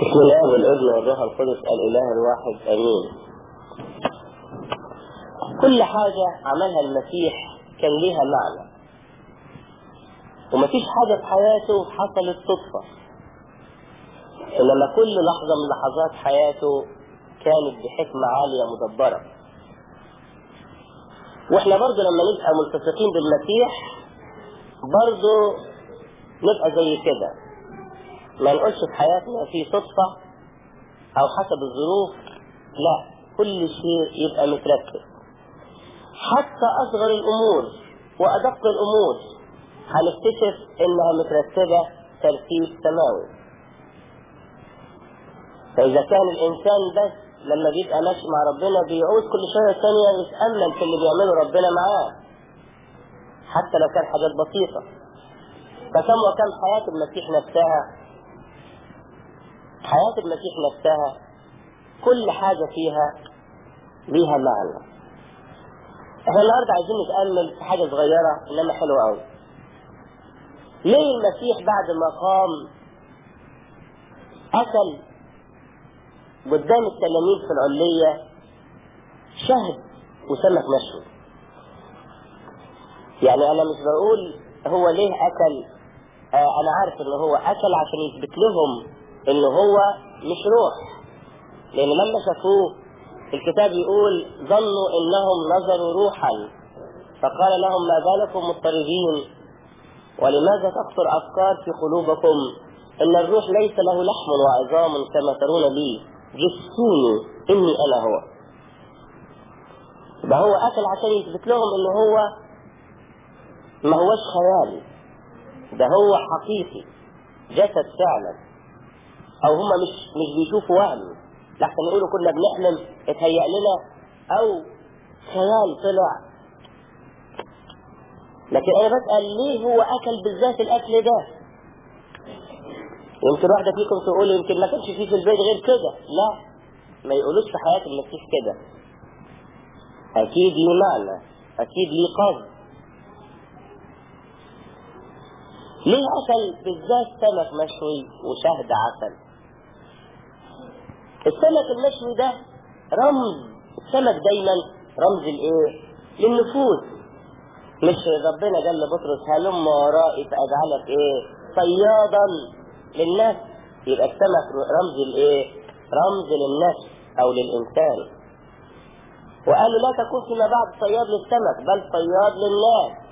بسم الله والابن والروح القدس الاله الواحد امين كل حاجة عملها المسيح كان ليها معنى ومفيش حاجة في حياته حصلت صدفة إنما كل لحظة من لحظات حياته كانت بحكمة عالية مدبرة واحنا برضو لما نبقى ملتصقين بالمسيح برضو نبقى زي كده ما نقولش في حياتنا في صدفة او حسب الظروف لا كل شيء يبقى مترتب حتى اصغر الامور وادق الامور هنكتشف انها مترتبة ترتيب سماوي فاذا كان الانسان بس لما بيبقى ماشي مع ربنا بيعود كل شوية ثانية يتأمل في اللي بيعمله ربنا معاه حتى لو كان حاجات بسيطة فكم وكم حياة المسيح نفسها حياة المسيح نفسها كل حاجة فيها ليها معنى احنا النهاردة عايزين نتأمل في حاجة صغيرة انما حلوة قوي ليه المسيح بعد ما قام أكل قدام التلاميذ في العلية شهد وسمك مشوي يعني انا مش بقول هو ليه اكل آه انا عارف ان هو اكل عشان يثبت لهم ان هو مش روح لان لما شافوه الكتاب يقول ظنوا انهم نظروا روحا فقال لهم ما بالكم مضطربين ولماذا تخطر افكار في قلوبكم ان الروح ليس له لحم وعظام كما ترون لي جسوني اني انا هو ده هو اكل عشان يثبت لهم ان هو ما هوش خيالي ده هو حقيقي جسد فعلا او هم مش مش بيشوفوا وهم لحسن يقولوا كنا بنحلم اتهيأ لنا او خيال طلع لكن انا بسأل ليه هو اكل بالذات الاكل ده يمكن واحدة فيكم تقول يمكن ما كانش فيه في البيت غير كده لا ما يقولوش في حياة المسيح كده اكيد ليه معنى اكيد ليه قصد ليه اكل بالذات سمك مشوي وشهد عسل السمك المشوي ده رمز السمك دايما رمز الايه للنفوس مش ربنا قال لبطرس هلم ورائي فاجعلك ايه صيادا للنفس يبقى السمك رمز الايه رمز للنفس او للانسان وقال له لا تكون فيما بعد صياد للسمك بل صياد للناس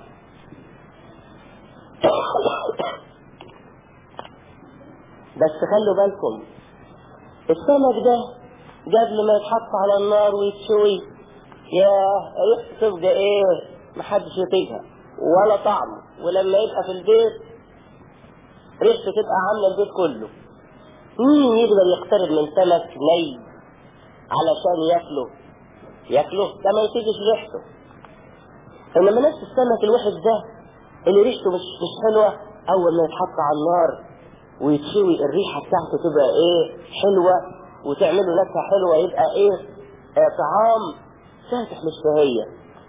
بس خلوا بالكم السمك ده قبل ما يتحط على النار ويتشوي ياه ريحته تبقى ايه محدش يطيقها ولا طعمه ولما يبقى في البيت ريحته تبقى عامله البيت كله مين يقدر يقترب من سمك ني علشان ياكله ياكله ده ما يطيقش ريحته انما نفس السمك الوحش ده اللي ريحته مش مش حلوه اول ما يتحط على النار ويتشوي الريحه بتاعته تبقى ايه حلوه وتعمله نكهه حلوه يبقى ايه آه طعام فاتح للشهيه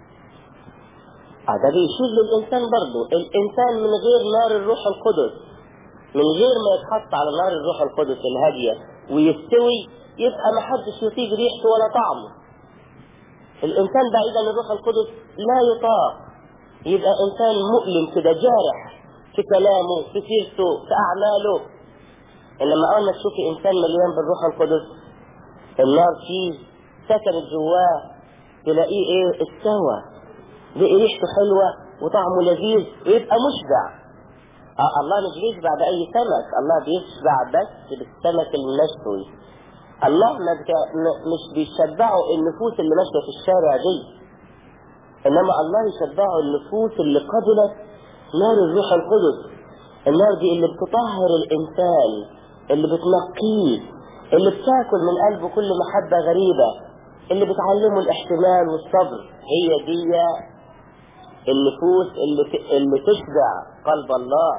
اه ده بيشير للانسان برضه الانسان من غير نار الروح القدس من غير ما يتحط على نار الروح القدس الهاديه ويستوي يبقى ما حدش يطيق ريحته ولا طعمه الانسان بعيد عن الروح القدس لا يطاق يبقى انسان مؤلم كده جارح في كلامه في سيرته في اعماله انما اول ما تشوفي انسان مليان بالروح القدس النار فيه سكنت جواه تلاقيه ايه استوى بقي ريحته حلوه وطعمه لذيذ ويبقى مشبع آه الله مش بيشبع باي سمك الله بيشبع بس بالسمك المشوي الله ما مش بيشبعوا النفوس اللي ماشيه في الشارع دي انما الله يشبعه النفوس اللي قبلت نار الروح القدس النار دي اللي بتطهر الانسان اللي بتنقيه اللي بتاكل من قلبه كل محبة غريبة اللي بتعلمه الاحتمال والصبر هي دي النفوس اللي اللي تشبع قلب الله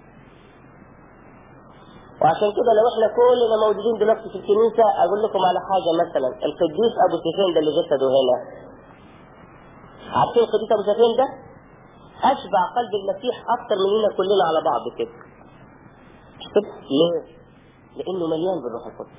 وعشان كده لو احنا كلنا موجودين دلوقتي في الكنيسة اقول لكم على حاجة مثلا القديس ابو سفين ده اللي جسده هنا عارفين القديس ابو سفين ده اشبع قلب المسيح اكتر مننا كلنا على بعض كده ليه لانه مليان بالروح القدس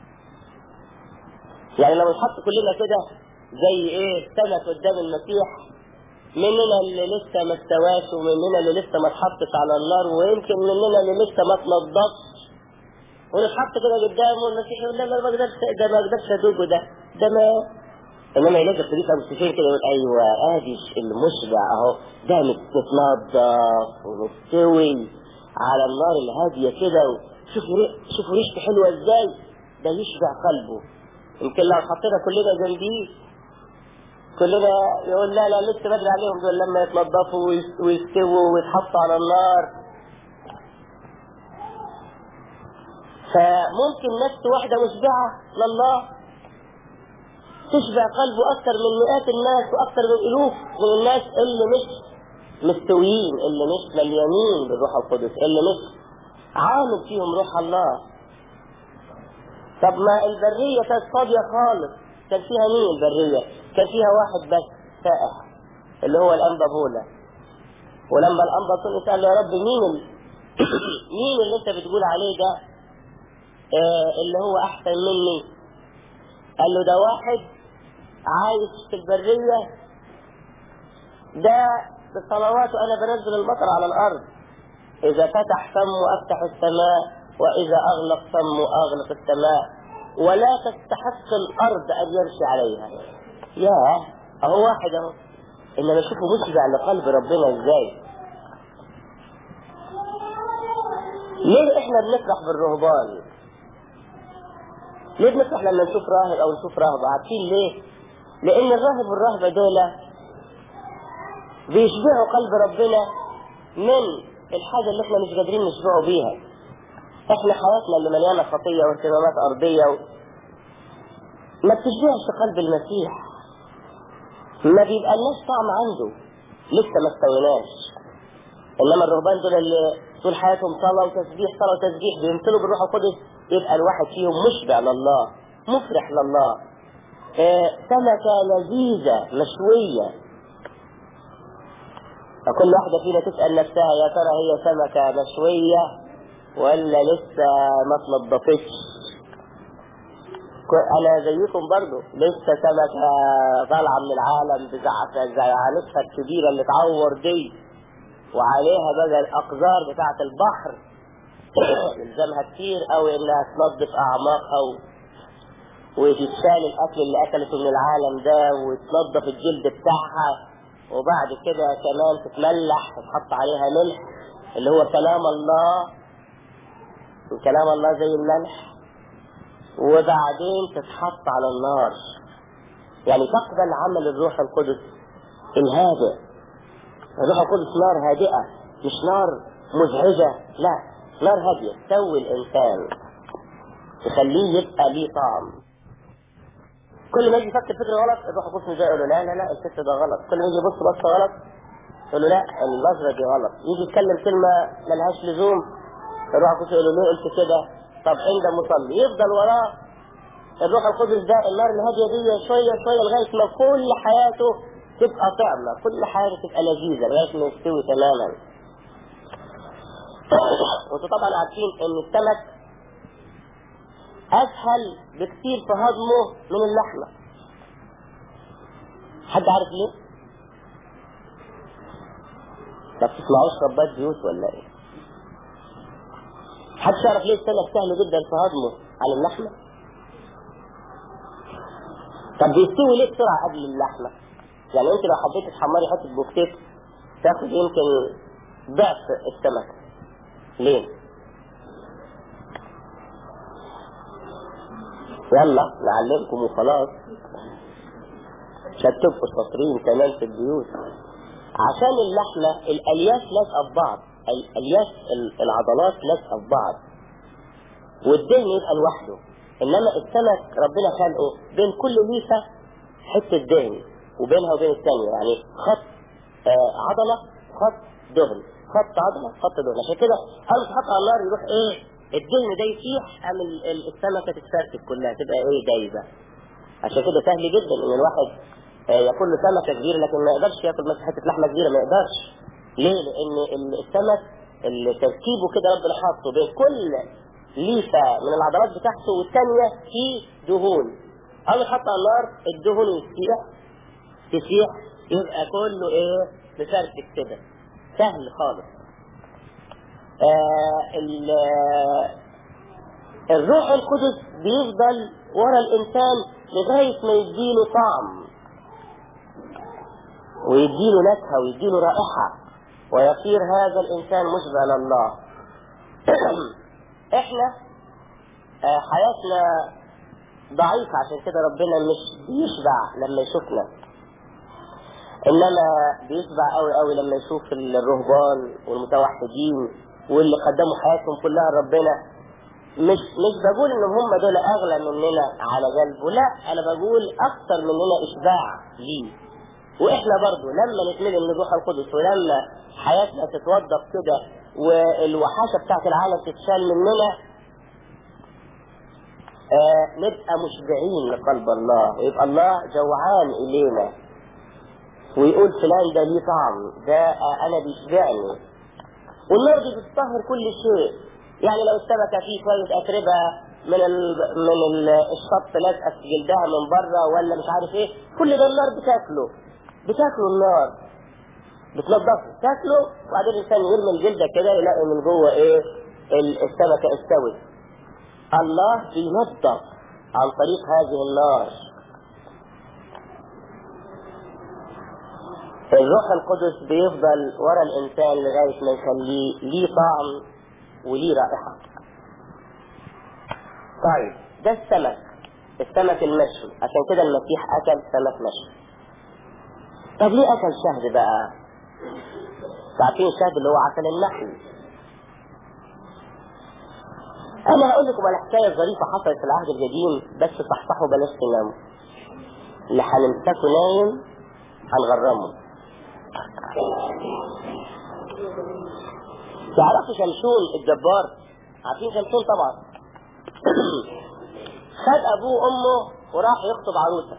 يعني لو نحط كلنا كده زي ايه سمك قدام المسيح مننا اللي لسه ما استواش ومننا اللي لسه ما اتحطش على النار ويمكن مننا اللي لسه ما اتنضفش ونتحط كده قدامه المسيح يقول لا لا ما اقدرش ده ما اقدرش ادوقه ده ده ما انما يلاقي الطريق امسكين كده يقول ايوه ادي المشبع اهو ده متنضف ومستوي على النار الهاديه كده شوفوا ري... شوفوا ريحته حلوه ازاي ده يشبع قلبه يمكن لو حطينا كلنا جنبيه كلنا يقول لا لا لسه بدري عليهم دول لما يتنضفوا ويستووا ويتحطوا على النار فممكن نفس واحدة مشبعة لله تشبع قلبه أكثر من مئات الناس وأكثر من ألوف من الناس اللي مش مستويين اللي مش مليانين بالروح القدس اللي مش عامل فيهم روح الله طب ما البرية كانت فاضية خالص كان فيها مين البرية كان فيها واحد بس سائح اللي هو الأنبا بولا ولما الأنبا طلع قال له يا رب مين ال... مين اللي انت بتقول عليه ده آه اللي هو أحسن مني قال له ده واحد عايش في البرية ده بالصلوات وأنا بنزل المطر على الأرض إذا فتح فمه أفتح السماء وإذا أغلق فمه أغلق السماء ولا تستحق الأرض أن يمشي عليها يا أهو واحد أهو إنما شوفوا مشبع لقلب ربنا إزاي ليه إحنا بنفرح بالرهبان ليه بنفرح لما نشوف راهب أو نشوف راهبة عارفين ليه لأن الراهب والراهبة دول بيشبعوا قلب ربنا من الحاجة اللي احنا مش قادرين نشبعه بيها احنا حياتنا اللي مليانة خطية واهتمامات أرضية و... ما بتشبعش قلب المسيح ما بيبقى الناس طعم عنده لسه ما استويناش انما الرهبان دول اللي طول حياتهم صلاة وتسبيح صلاة وتسبيح بيمثلوا بالروح القدس يبقى الواحد فيهم مشبع لله مفرح لله آه سمكة لذيذة مشوية فكل واحدة فينا تسأل نفسها يا ترى هي سمكة مشوية ولا لسه ما اتنضفتش انا زيكم برضو لسه سمكة طالعة من العالم بزعانتها الكبيرة اللي تعور دي وعليها بقى الاقذار بتاعة البحر يلزمها كتير او انها تنظف اعماقها و... وتتشال الاكل اللي اكلته من العالم ده وتنظف الجلد بتاعها وبعد كده كمان تتملح وتحط عليها ملح اللي هو كلام الله وكلام الله زي الملح وبعدين تتحط على النار يعني تقبل عمل الروح القدس الهادئ الروح القدس نار هادئة مش نار مزعجة لا نار هادية تسوي الإنسان تخليه يبقى ليه طعم كل ما يجي يفكر فكرة غلط الروح القدس جاي يقول له لا لا لا الفكر ده غلط كل ما يجي يبص بصة غلط يقول له لا النظرة دي غلط يجي يتكلم كلمة ملهاش لزوم الروح القدس يقول له ليه قلت كده طب عند مصلي يفضل وراه الروح القدس ده النار الهادية دي شوية شوية لغاية ما كل حياته تبقى طعمة كل حياته تبقى لذيذة لغاية ما يستوي تماما وانتوا طبعا عارفين ان السمك اسهل بكثير في هضمه من اللحمة حد عارف ليه؟ ما بتسمعوش ربات بيوت ولا ايه؟ حد يعرف ليه السمك سهل جدا في هضمه عن اللحمة؟ طب بيستوي ليه بسرعة قبل اللحمة؟ يعني انت لو حبيت تحمري حتة بوفتيك تاخد يمكن ضعف السمك ليه؟ يلا نعلمكم وخلاص عشان تبقوا شاطرين كمان في البيوت عشان اللحمة الألياف لازقة في بعض الألياف العضلات لازقة في بعض والدهن يبقى لوحده إنما السمك ربنا خلقه بين كل ليفة حتة دهن وبينها وبين الثانية يعني خط آه عضلة خط دهن خط عضلة خط دهن عشان كده أول ما تحط على النار يروح إيه الدهن ده يسيح قام السمكة تتفرتك كلها تبقى إيه جايزة عشان كده سهل جدا إن الواحد آه ياكل له سمكة كبيرة لكن ما يقدرش ياكل مثلا حتة لحمة كبيرة ما يقدرش ليه؟ لأن السمك اللي تركيبه كده ربنا حاطه بين كل ليفة من العضلات بتاعته والثانية في دهون أول ما تحط على النار الدهون يسيح تسيح يبقى كله إيه مفرتك كده سهل خالص آه الروح القدس بيفضل ورا الإنسان لغاية ما يديله طعم ويديله نكهة ويديله رائحة ويصير هذا الإنسان مشبه لله احنا آه حياتنا ضعيفة عشان كده ربنا مش بيشبع لما يشوفنا انما بيشبع قوي قوي لما يشوف الرهبان والمتوحدين واللي قدموا حياتهم كلها لربنا مش مش بقول ان هم دول اغلى مننا على قلبه لا انا بقول اكثر مننا اشباع ليه واحنا برضو لما نتملي من الروح القدس ولما حياتنا تتوضب كده والوحاشة بتاعت العالم تتشال مننا آه نبقى مشبعين لقلب الله ويبقى الله جوعان إلينا ويقول فلان ده ليه طعم ده آه أنا بيشبعني والنار دي بتطهر كل شيء يعني لو السمكة فيه شوية أتربة من ال من ال الشط لازقة في جلدها من بره ولا مش عارف ايه كل ده النار بتاكله بتاكله النار بتنضفه تاكله وبعدين الانسان يرمي الجلده كده يلاقي من جوه ايه السمكه استوت الله بينظف عن طريق هذه النار الروح القدس بيفضل ورا الانسان لغايه ما يخليه ليه طعم وليه رائحه طيب ده السمك السمك المشوي عشان كده المسيح اكل سمك مشوي طب ليه اكل شهد بقى عارفين الشهد اللي هو عسل النحل انا هقول لكم على حكايه ظريفه حصلت في العهد القديم بس صحصحوا بلاش تناموا اللي هنمسكه نايم هنغرمه تعرفوا شمشون الجبار عارفين شمشون طبعا خد ابوه وامه وراح يخطب عروسه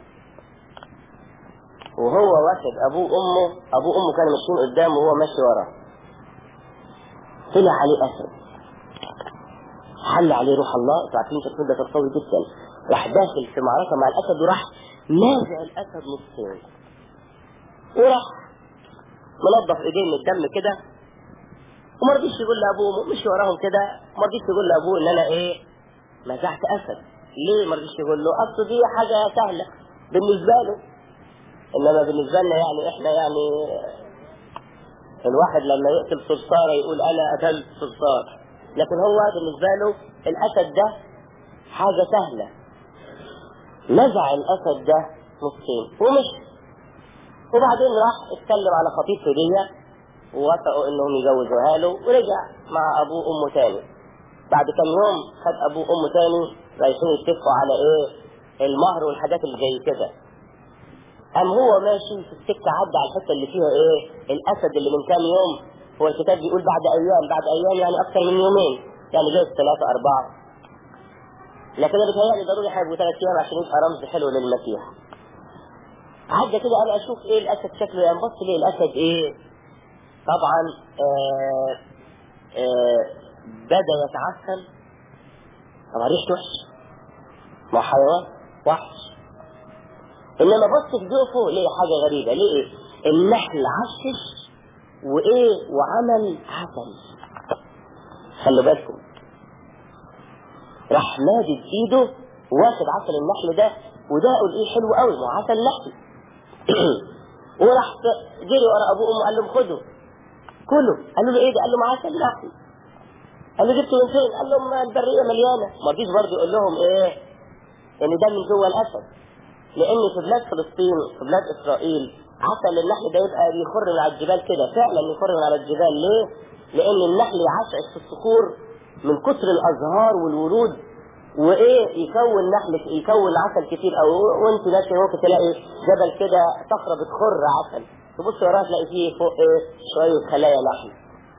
وهو واخد ابوه وامه ابوه وامه كانوا ماشيين قدامه وهو ماشي وراه طلع عليه اسد حل عليه روح الله انتوا عارفين شكله ده قوي جدا راح داخل في معركه مع الاسد وراح نازع الاسد نصين وراح منظف ايديه من الدم كده وما رضيش يقول لابوه مش وراهم كده ما رضيش يقول لابوه ان انا ايه مزعت اسد ليه ما رضيش يقول له اصل دي حاجه سهله بالنسبه له انما بالنسبه لنا يعني احنا يعني الواحد لما يقتل صرصار يقول انا قتلت صرصار لكن هو بالنسبه له الاسد ده حاجه سهله نزع الاسد ده نصين ومشي وبعدين راح اتكلم على خطيبته دي ووافقوا انهم يجوزوها له ورجع مع ابوه وامه تاني بعد كم يوم خد ابوه وامه تاني رايحين يتفقوا على ايه المهر والحاجات اللي زي كده قام هو ماشي في السكه عدى على الحته اللي فيها ايه الاسد اللي من كام يوم هو الكتاب بيقول بعد ايام بعد ايام يعني اكثر من يومين يعني جايز ثلاثه اربعه لكن انا بيتهيألي ضروري هيبقوا ثلاث ايام عشان يبقى رمز حلو للمسيح عدى كده انا اشوف ايه الاسد شكله يعني بص ليه الاسد ايه طبعا آه آه بدا يتعفن طبعا ريحته وحش ما حيوان وحش انما بص في جوفه ليه حاجه غريبه ليه ايه النحل عشش وايه وعمل عسل خلوا بالكم راح مادد ايده واخد عسل النحل ده وده قول ايه حلو قوي ما عسل نحل وراح جري ورا ابوه وامه قال لهم خدوا كلوا قالوا له ايه ده قال له ما عسل نحل قال له جبته من فين قال لهم البريه مليانه ما رضيش برضه يقول لهم ايه ان ده من جوه الاسد لان في بلاد فلسطين في بلاد اسرائيل عسل النحل ده يبقى بيخر من على الجبال كده فعلا يخر من على الجبال ليه؟ لان النحل يعشعش في الصخور من كتر الازهار والورود وايه يكون نحل يكون عسل كتير او وانت ماشي ممكن تلاقي جبل كده صخره بتخر عسل تبص وراها تلاقي فيه فوق ايه شويه خلايا نحل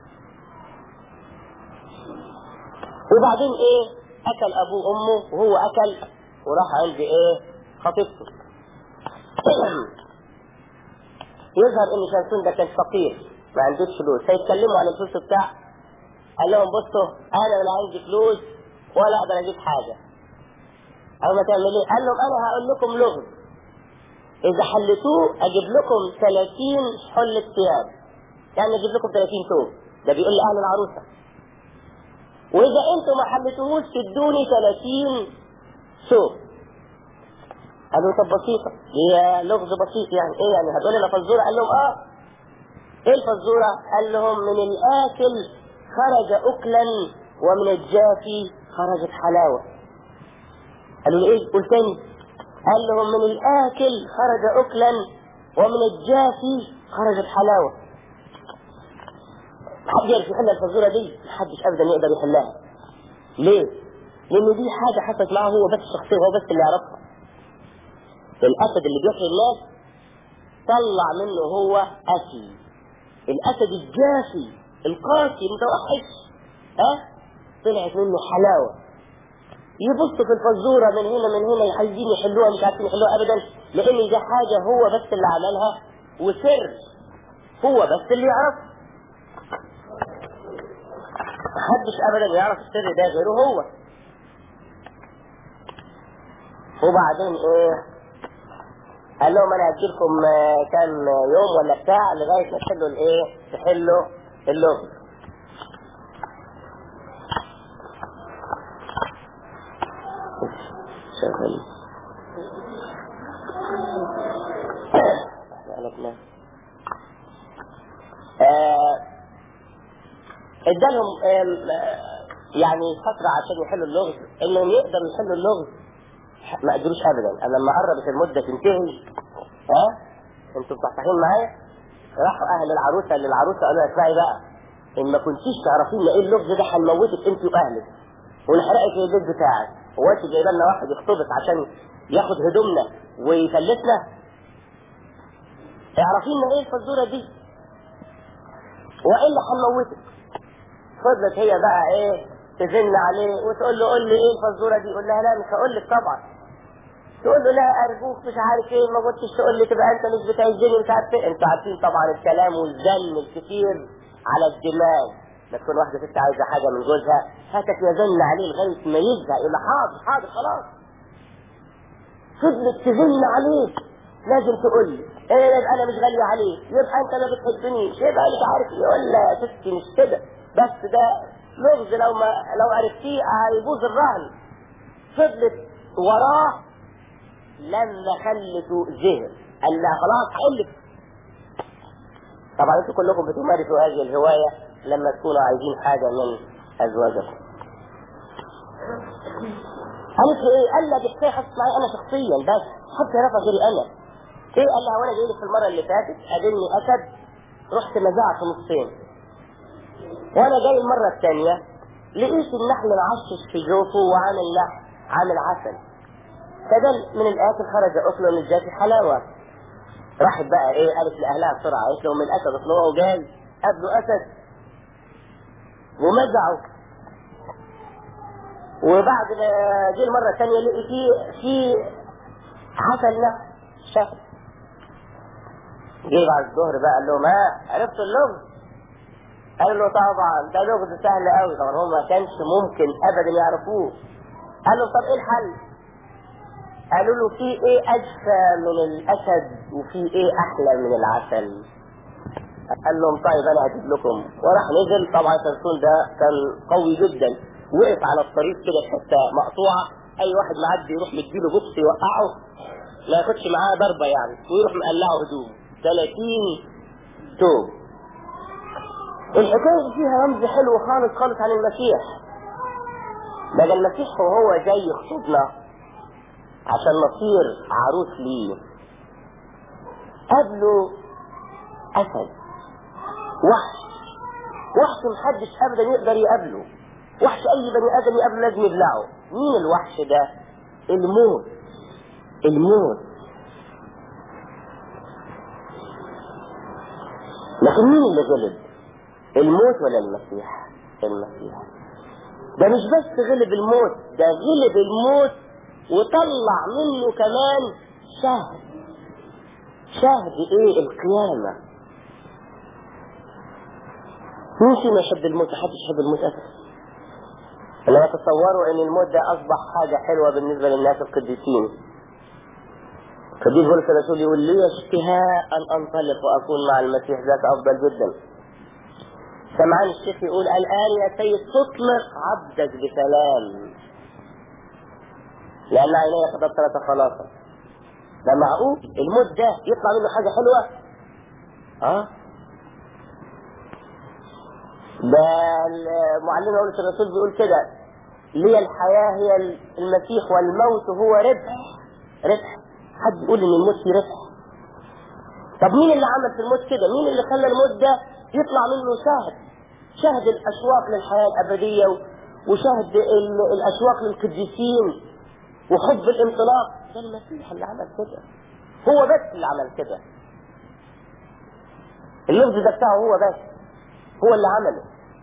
وبعدين ايه اكل ابوه وامه وهو اكل وراح عند ايه خطيبته يظهر ان شمسون ده كان فقير ما عندوش فلوس فيتكلموا عن الفلوس بتاع قال لهم بصوا انا لا عندي فلوس ولا اقدر اجيب حاجه او ما تعمل ايه قال لهم انا هقول لكم لغز اذا حلتوه اجيب لكم 30 حله ثياب يعني اجيب لكم 30 ثوب ده بيقول لاهل العروسه واذا انتم ما حلتوهوش تدوني 30 ثوب قالوا طب بسيطة هي لغز بسيط يعني ايه يعني هتقول لنا فزورة قال لهم اه ايه الفزورة قال لهم من الاكل خرج اكلا ومن الجافي خرجت حلاوة قالوا له ايه قول تاني قال لهم من الاكل خرج اكلا ومن الجافي خرجت حلاوة محد يعرف يحل الفزورة دي محدش ابدا يقدر يحلها ليه لان دي حاجة حصلت معه هو بس شخصيا هو بس اللي يعرفها الاسد اللي بيحيي الناس طلع منه هو اسي الاسد الجافي القاسي المتوحش ها طلعت منه حلاوه يبصوا في الفزوره من هنا من هنا عايزين يحلوها مش عارفين يحلوها ابدا لان دي حاجه هو بس اللي عملها وسر هو بس اللي يعرف محدش ابدا يعرف السر ده غيره هو وبعدين ايه قال لهم انا هديلكم كام يوم ولا بتاع لغايه ما تحلوا الايه تحلوا اللغز شغال ادالهم يعني فترة عشان يحلوا اللغز انهم يقدروا يحلوا اللغز ما قدروش ابدا انا لما قربت المده تنتهي ها انتوا مصحصحين معايا راحوا اهل العروسه للعروسه قالوا لها اسمعي بقى ان ما كنتيش تعرفين ايه اللغز ده هنموتك انت واهلك ونحرقك البيت بتاعك هو انت جايبه لنا واحد يخطبك عشان ياخد هدومنا ويفلتنا اعرفين ايه الفزوره دي والا هنموتك فضلت هي بقى ايه تزن عليه وتقول له قول لي ايه الفزوره دي يقول لها لا مش هقول لك طبعا تقول له لا ارجوك مش عارف ايه ما كنتش تقول لي تبقى انت مش بتعزني مش عارف ايه انتوا عارفين طبعا الكلام والزن الكتير على الدماغ ما تكون واحده ست عايزه حاجه من جوزها هاتك يزن عليه لغايه ما يزهق يقول له حاضر حاضر خلاص فضلت تزن عليك لازم تقول لي ايه يبقى انا مش غاليه عليك يبقى انت ما بتحبنيش يبقى مش عارف يقول لا يا ستي مش كده بس ده لغز لو ما لو عرفتيه هيبوظ الرهن فضلت وراه لما خلته زهر قال لها خلاص هقول لك طبعا انتوا كلكم بتمارسوا هذه الهوايه لما تكونوا عايزين حاجه من ازواجكم قالت له ايه؟ قال لها دي حكايه حصلت معايا انا شخصيا بس حد يعرفها غيري انا ايه قال لها وانا جاي لك في المره اللي فاتت قابلني اسد رحت مزعت نصين وانا جاي المره الثانيه لقيت النحل معشش في جوفه وعامل لحم عامل عسل فده من الاكل خرج اكل من الجاف حلاوه راحت بقى ايه قالت لاهلها بسرعه قالت لهم الاسد اطلعوا جاي قابلوا اسد ومزعوا وبعد ما جه المره الثانيه لقي في في عسل نحل شهر جه بعد الظهر بقى قال لهم ها عرفتوا اللغز قال له طبعا ده لغز سهل قوي طبعا هم ما كانش ممكن ابدا يعرفوه قال له طب ايه الحل قالوا له في ايه اجفى من الاسد وفي ايه احلى من العسل قال لهم طيب انا هجيب لكم وراح نزل طبعا سمسون ده كان قوي جدا وقف على الطريق كده في حته مقطوعه اي واحد معدي يروح مديله بوكس يوقعه ما ياخدش معاه ضربه يعني ويروح مقلعه هدوم 30 توب الحكايه دي فيها رمز حلو خالص خالص عن المسيح بقى المسيح وهو جاي يخطبنا عشان نصير عروس ليه قبله اسد وحش وحش محدش ابدا يقدر يقابله وحش اي بني ادم يقابله لازم يبلعه مين الوحش ده الموت الموت لكن مين اللي غلب الموت ولا المسيح المسيح ده مش بس غلب الموت ده غلب الموت وطلع منه كمان شهد شهد ايه القيامة مين فينا يحب الموت محدش يحب الموت ابدا لما تصوروا ان الموت ده اصبح حاجة حلوة بالنسبة للناس القديسين قديس بولس الرسول يقول لي اشتهاء ان انطلق واكون مع المسيح ذاك افضل جدا سمعان الشيخ يقول الان يا سيد تطلق عبدك بسلام لان عيني قد ابصرت خلاصا ده معقول الموت ده يطلع منه حاجة حلوة اه ده المعلم يقول الرسول بيقول كده لي الحياة هي المسيح والموت هو ربح ربح حد يقول ان الموت فيه ربح طب مين اللي عمل في الموت كده مين اللي خلى الموت ده يطلع منه شاهد شاهد الاشواق للحياة الابدية وشاهد الاشواق للقديسين وحب الانطلاق ده المسيح اللي عمل كده هو بس اللي عمل كده اللفظ ده بتاعه هو بس هو اللي عمله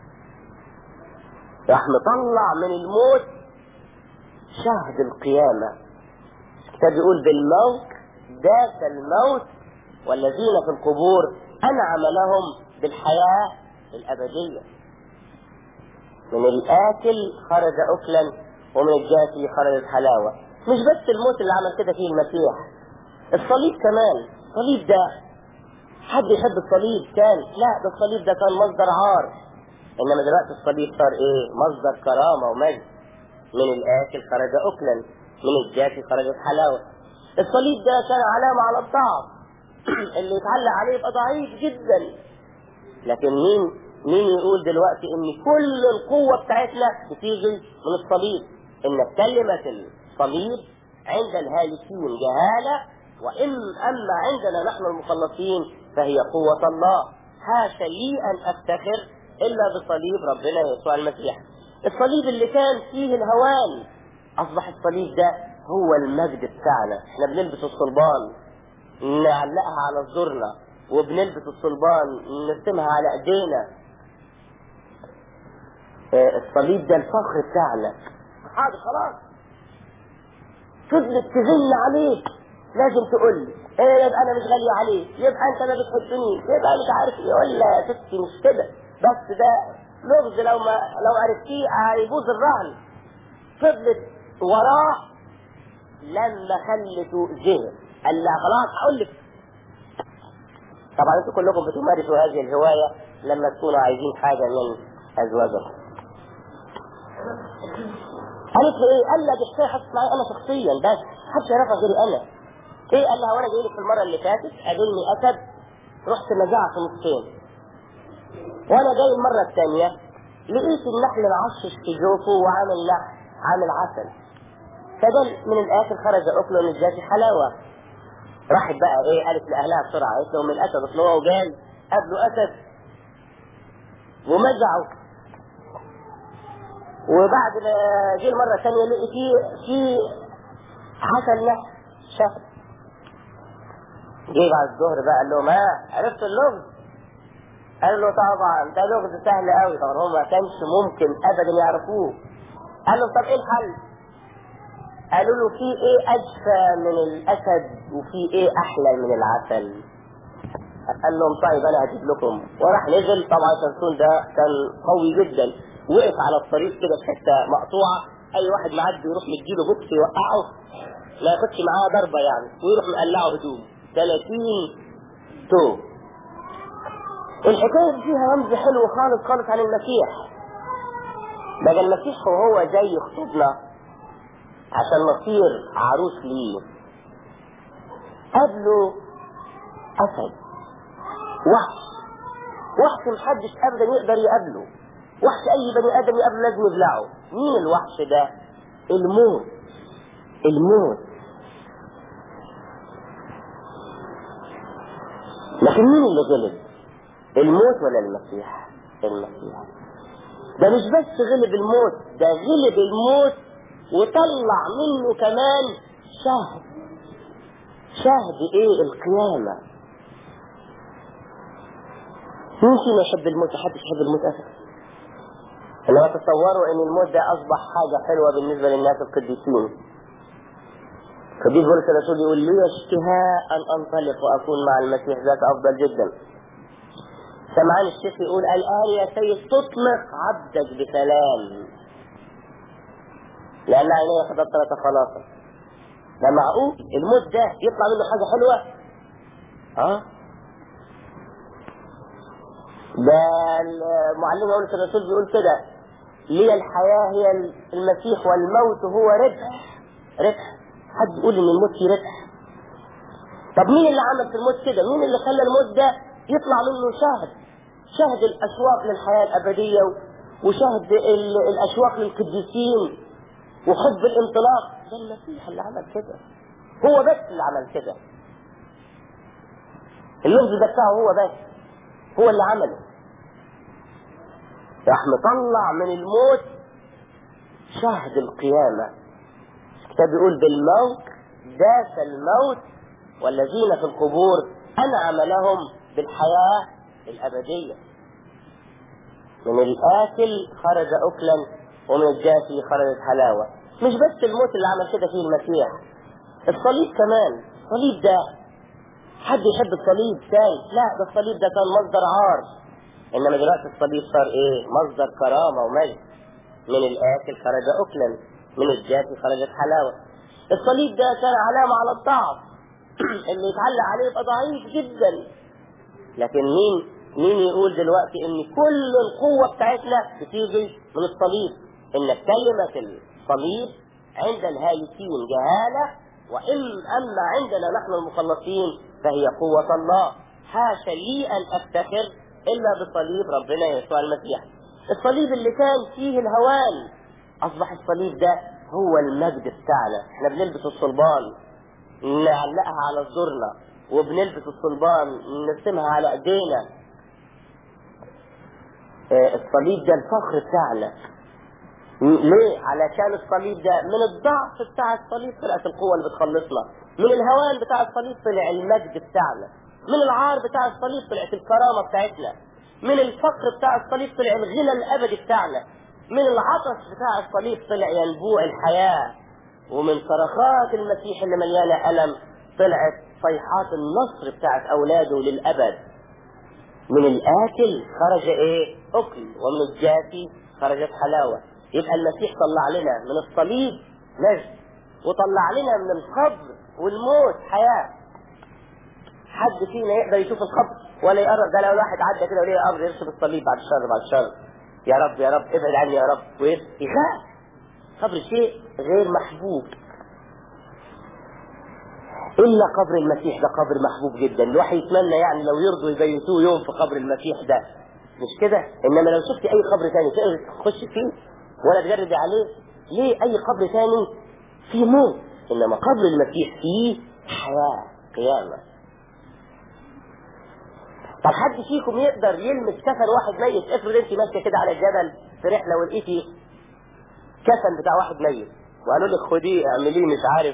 راح مطلع من الموت شهد القيامة الكتاب يقول بالموت ذات الموت والذين في القبور أنعم لهم بالحياة الأبدية من الآكل خرج أكلا ومن الجافي خرجت حلاوة مش بس الموت اللي عمل كده فيه المسيح الصليب كمان الصليب ده حد يحب الصليب كان لا ده الصليب ده كان مصدر عار انما دلوقتي الصليب صار ايه مصدر كرامة ومجد من الاكل خرج اكلا من الجافي خرجت حلاوة الصليب ده كان علامة على الضعف اللي يتعلق عليه يبقى ضعيف جدا لكن مين مين يقول دلوقتي ان كل القوة بتاعتنا بتيجي من الصليب ان كلمة الصليب عند الهالكين جهالة وإن أما عندنا نحن المخلصين فهي قوة الله حاشا لي أن أفتخر إلا بصليب ربنا يسوع المسيح الصليب اللي كان فيه الهوان أصبح الصليب ده هو المجد بتاعنا احنا بنلبس الصلبان نعلقها على صدورنا وبنلبس الصلبان نرسمها على ايدينا الصليب ده الفخر بتاعنا حاضر خلاص فضلت تزن عليك لازم تقول لي ايه يبقى انا مش غالية عليك يبقى انت ما بتحبنيش يبقى مش عارف ايه ولا يا ستي مش كده بس ده لغز لو ما لو عرفتيه هيبوظ الرهن فضلت وراه لما خلته زهق قال لها خلاص هقول لك طبعا انتوا كلكم بتمارسوا هذه الهواية لما تكونوا عايزين حاجة من ازواجكم قالت له ايه قال لها دي حكايه حصلت معايا انا شخصيا بس محدش يعرفها غيري انا ايه قال لها وانا جاي لك في المره اللي فاتت قابلني اسد رحت مزعه في نصين وانا جاي المره الثانيه لقيت النحل معشش في جوفه وعامل لحم عامل عسل فده من الاخر خرج اكله من الجاش حلاوه راحت بقى ايه قالت لاهلها بسرعه قالت لهم الاسد اصل هو وجاي قابله اسد ومزعه وبعد ما جه المرة الثانية لقي في في حصل له شهر جه بعد الظهر بقى قال لهم ها عرفت اللغز؟ قال له طبعا ده لغز سهل قوي طبعا هم ما كانش ممكن ابدا يعرفوه قال له طب ايه الحل؟ قالوا له في ايه اجفى من الاسد وفي ايه احلى من العسل قال لهم طيب انا هجيب لكم وراح نزل طبعا شمسون ده كان قوي جدا وقف على الطريق كده في حته مقطوعه اي واحد معدي يروح مديله بوكس يوقعه ما ياخدش معاه ضربه يعني ويروح مقلعه هدوم 30 توب الحكايه فيها رمز حلو خالص خالص عن المسيح بقى المسيح وهو جاي يخطبنا عشان نصير عروس ليه قبله اسد وحش وحش محدش ابدا يقدر يقابله وحش اي بني ادم يقابله لازم يبلعه مين الوحش ده الموت الموت لكن مين اللي غلب الموت ولا المسيح المسيح ده مش بس غلب الموت ده غلب الموت وطلع منه كمان شهد شهد ايه القيامة مين فينا يحب الموت محدش يحب الموت ابدا انما تصوروا ان الموت ده اصبح حاجة حلوة بالنسبة للناس القديسين قديس بولس الرسول يقول لي اشتهاء ان انطلق واكون مع المسيح ذاك افضل جدا سمعان الشيخ يقول الان يا سيد تطلق عبدك بسلام لأن عينيه قد أبصرت خلاصا ده معقول الموت ده يطلع منه حاجة حلوة اه ده المعلم يقول الرسول بيقول كده لي الحياة هي المسيح والموت هو ربح ربح حد يقول ان الموت فيه ربح طب مين اللي عمل في الموت كده مين اللي خلى الموت ده يطلع منه شهد شهد الاشواق للحياة الابدية وشهد الاشواق للقديسين وحب الانطلاق ده المسيح اللي عمل كده هو بس اللي عمل كده اللفظ ده بتاعه هو بس هو اللي عمله راح مطلع من الموت شهد القيامة الكتاب بيقول بالموت داس الموت والذين في القبور أنعم لهم بالحياة الأبدية من الآكل خرج أكلا ومن الجافي خرجت حلاوة مش بس الموت اللي عمل كده فيه المسيح الصليب كمان الصليب ده حد يحب الصليب تاني لا ده الصليب ده كان مصدر عار انما دلوقتي الصليب صار ايه مصدر كرامة ومجد من الاكل خرج اكلا من الجافي خرجت حلاوة الصليب ده كان علامة على الضعف اللي يتعلق عليه يبقى ضعيف جدا لكن مين مين يقول دلوقتي ان كل القوة بتاعتنا بتيجي من الصليب ان كلمة الصليب عند الهالكين جهالة وإن أما عندنا نحن المخلصين فهي قوة الله حاشا لي أن أفتخر إلا بصليب ربنا يسوع المسيح الصليب اللي كان فيه الهوان أصبح الصليب ده هو المجد بتاعنا احنا بنلبس الصلبان نعلقها على صدورنا وبنلبس الصلبان نرسمها على ايدينا الصليب ده الفخر بتاعنا ليه؟ علشان الصليب ده من الضعف بتاع الصليب طلعت القوة اللي بتخلصنا من الهوان بتاع الصليب طلع المجد بتاعنا من العار بتاع الصليب طلعت الكرامة بتاعتنا من الفقر بتاع الصليب طلع الغنى الأبدي بتاعنا من العطش بتاع الصليب طلع ينبوع الحياة ومن صرخات المسيح اللي مليانة ألم طلعت صيحات النصر بتاعت أولاده للأبد من الآكل خرج إيه؟ أكل ومن الجافي خرجت حلاوة يبقى المسيح طلع لنا من الصليب مجد وطلع لنا من القبر والموت حياة حد فينا يقدر يشوف القبر ولا يقرب ده لو الواحد عدى كده وليه قبر يرسم الصليب بعد الشر بعد الشر يا رب يا رب ابعد عني يا رب ويخاف قبر شيء غير محبوب إلا قبر المسيح ده قبر محبوب جدا الواحد يتمنى يعني لو يرضوا يبيتوه يوم في قبر المسيح ده مش كده إنما لو شفت أي قبر تاني تقدر تخش فيه ولا تجرد عليه ليه أي قبر تاني فيه موت إنما قبر المسيح فيه حياة قيامة طب حد فيكم يقدر يلمس كفن واحد ميت افرض انت ماشيه كده على الجبل في رحله ولقيتي كفن بتاع واحد ميت وقالوا لك خديه اعمليه مش عارف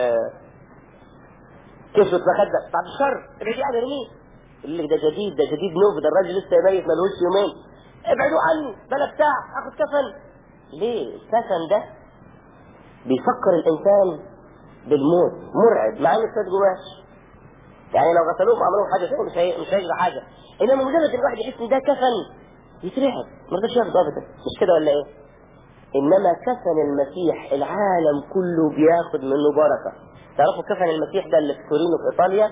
كسوة مخدة بعد الشر ابعدي عني ارميه اللي لك ده جديد ده جديد نوف ده الراجل لسه ميت ملهوش يومين ابعدوا عني بلا بتاع اخد كفن ليه الكفن ده بيفكر الانسان بالموت مرعب مع انه شويه قماش يعني لو غسلوه وعملوا حاجه فيه مش هي... مش هيجرى حاجه انما مجرد ان الواحد يحس ان ده كفن يترعب ما رضاش ياخده ابدا مش كده ولا ايه؟ انما كفن المسيح العالم كله بياخد منه بركه تعرفوا كفن المسيح ده اللي في تورينو في ايطاليا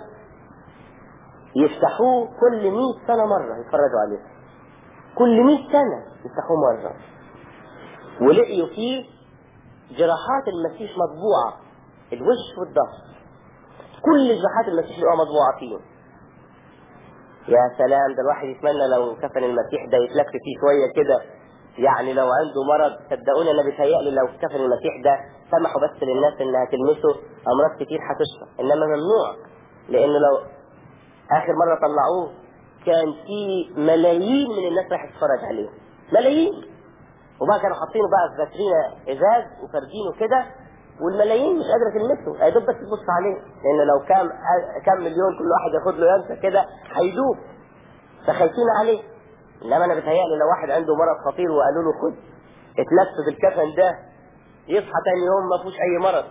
يفتحوه كل 100 سنه مره يتفرجوا عليه كل 100 سنه يفتحوه مره ولقيوا فيه جراحات المسيح مطبوعه الوش والظهر كل جراحات المسيح اللي هو مطبوعه فيه يا سلام ده الواحد يتمنى لو كفن المسيح ده يتلف فيه شويه كده يعني لو عنده مرض صدقوني انا بيتهيألي لو كفن المسيح ده سمحوا بس للناس انها تلمسه امراض كتير هتشفى انما ممنوع لانه لو اخر مره طلعوه كان في ملايين من الناس راح تتفرج عليه ملايين وبقى كانوا حاطينه بقى في فاترينا ازاز وفردينه كده والملايين مش قادره تلمسه يا دوب بس تبص عليه لان لو كام كام مليون كل واحد ياخد له ينسى كده هيدوب فخايفين عليه انما انا بتهيألي لو واحد عنده مرض خطير وقالوا له خد اتلف بالكفن ده يصحى تاني يوم ما فيهوش اي مرض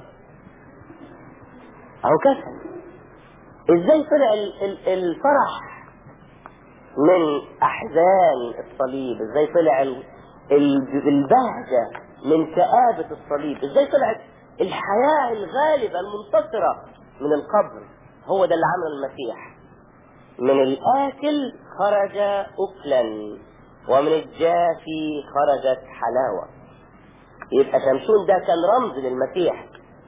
اهو كفن ازاي طلع ال- ال- الفرح من احزان الصليب ازاي طلع ال- ال- البهجه من كآبة الصليب ازاي طلعت الحياة الغالبة المنتصرة من القبر هو ده اللي عمله المسيح من الآكل خرج أكلا ومن الجافي خرجت حلاوة يبقى شمشون ده كان رمز للمسيح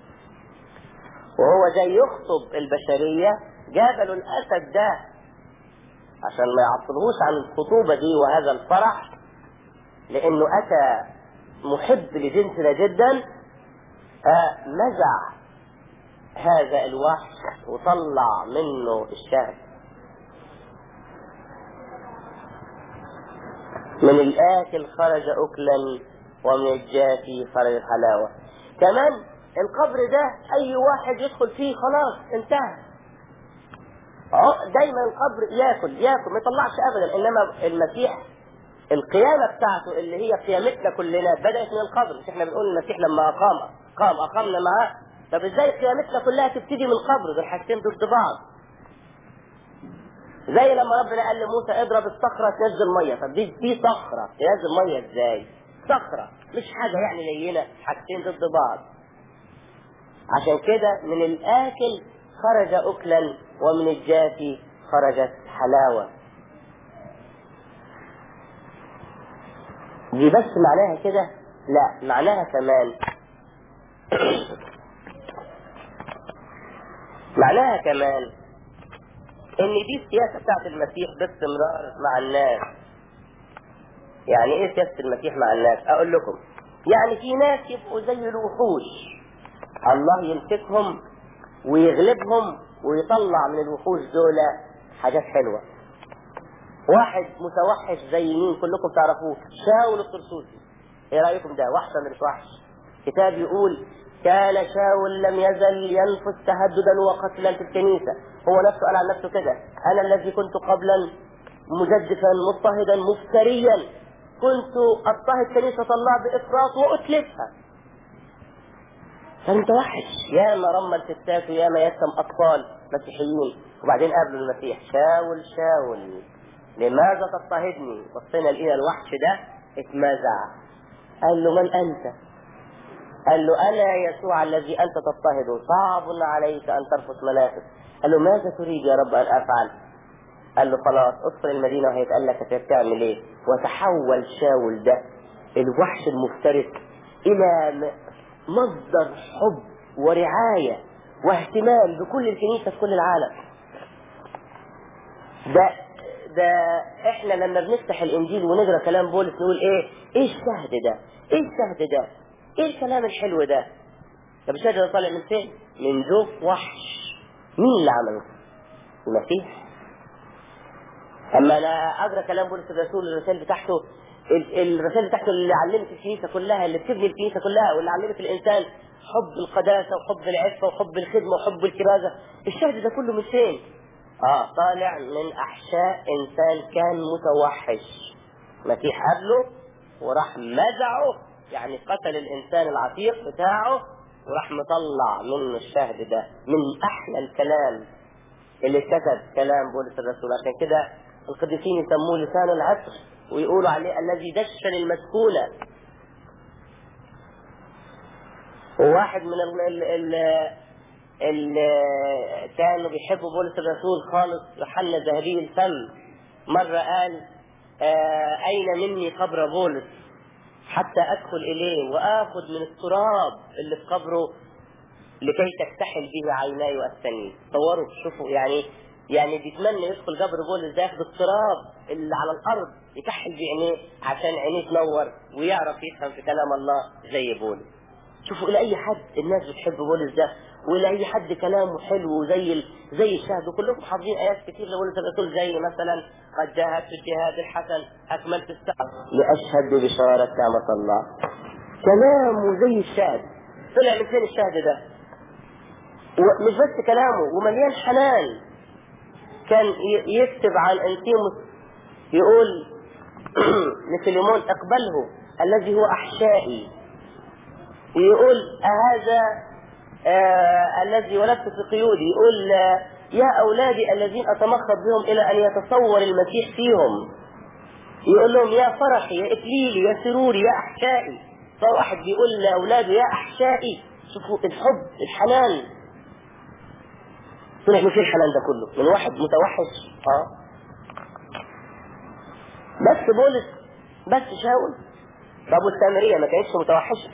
وهو جاي يخطب البشرية جاب له الأسد ده عشان ما يعطلهوش عن الخطوبة دي وهذا الفرح لأنه أتى محب لجنسنا جدا فنزع هذا الوحش وطلع منه الشهد من الآكل خرج أكلا ومن الجافي خرج الحلاوة كمان القبر ده أي واحد يدخل فيه خلاص انتهى دايما القبر ياكل ياكل ما يطلعش ابدا انما المسيح القيامة بتاعته اللي هي قيامتنا كلنا بدأت من القبر مش احنا بنقول المسيح لما أقام قام أقامنا معاه طب ازاي قيامتنا كلها تبتدي من القبر دول حاجتين ضد بعض زي لما ربنا قال لموسى اضرب الصخرة تنزل مية طب دي دي صخرة تنزل مية ازاي؟ صخرة مش حاجة يعني لينة حاجتين ضد بعض عشان كده من الآكل خرج أكلا ومن الجافي خرجت حلاوة دي بس معناها كده لا معناها كمان معناها كمان ان دي السياسة بتاعت المسيح باستمرار مع الناس يعني ايه سياسة المسيح مع الناس اقول لكم يعني في ناس يبقوا زي الوحوش الله يمسكهم ويغلبهم ويطلع من الوحوش دول حاجات حلوة واحد متوحش زي مين كلكم تعرفوه شاول الطرسوسي ايه رايكم ده وحش ولا مش وحش كتاب يقول كان شاول لم يزل ينفس تهددا وقتلا في الكنيسه هو نفسه قال عن نفسه كده انا الذي كنت قبلا مجدفا مضطهدا مفتريا كنت اضطهد كنيسه الله بافراط واتلفها فانت وحش يا ما رمى الستات ويا ما يسم اطفال مسيحيين وبعدين قابلوا المسيح شاول شاول لماذا تضطهدني بصينا لقينا الوحش ده اتمزع قال له من انت قال له انا يسوع الذي انت تضطهده صعب عليك ان ترفض منافس قال له ماذا تريد يا رب ان افعل قال له خلاص ادخل المدينه وهيتقال لك هتعمل ايه وتحول شاول ده الوحش المفترس الى مصدر حب ورعايه واهتمام بكل الكنيسه في كل العالم ده ده احنا لما بنفتح الانجيل ونقرا كلام بولس نقول ايه ايه الشهد ده ايه الشهد ده ايه الكلام الحلو ده طب الشهد ده طالع من فين من جوف وحش مين اللي عمله المسيح اما انا اقرا كلام بولس الرسول الرسائل بتاعته الرسائل بتاعته اللي علمت الكنيسه كلها اللي بتبني الكنيسه كلها واللي علمت الانسان حب القداسه وحب العفه وحب الخدمه وحب الكرازه الشهد ده كله من فين؟ اه طالع من احشاء انسان كان متوحش مسيح قبله وراح مزعه يعني قتل الانسان العتيق بتاعه وراح مطلع منه الشهد ده من احلى الكلام اللي كتب كلام بولس الرسول عشان كده القديسين يسموه لسان العطر ويقولوا عليه الذي دشن المسكونه وواحد من ال ال اللي كانوا بيحبوا بولس الرسول خالص يوحنا ذهبي الفم مرة قال آه أين مني قبر بولس حتى أدخل إليه وآخذ من التراب اللي في قبره لكي تكتحل به عيناي وأستني تصوروا شوفوا يعني يعني بيتمنى يدخل قبر بولس ده ياخد التراب اللي على الأرض يكحل بعينيه عشان عينيه تنور ويعرف يفهم في كلام الله زي بولس شوفوا الى اي حد الناس بتحب بولس ده والى اي حد كلامه حلو زي ال... زي الشهد وكلكم حافظين ايات كتير لبولس الرسول زي مثلا قد جاهدت الجهاد الحسن اكملت السعي لاشهد ببشاره نعمه الله كلامه زي الشهد طلع من فين الشهد ده ومش بس كلامه ومليان حنان كان يكتب عن انتيموس يقول لفيليمون اقبله الذي هو احشائي يقول هذا آه الذي ولدت في قيودي يقول آه يا أولادي الذين أتمخض بهم إلى أن يتصور المسيح فيهم يقول لهم يا فرحي يا إكليلي يا سروري يا أحشائي فواحد بيقول لاولاده يا احشائي شوفوا الحب الحنان طلع من فين الحنان ده كله من واحد متوحش اه بس بولس بس شاول طب والسامرية ما كانتش متوحشة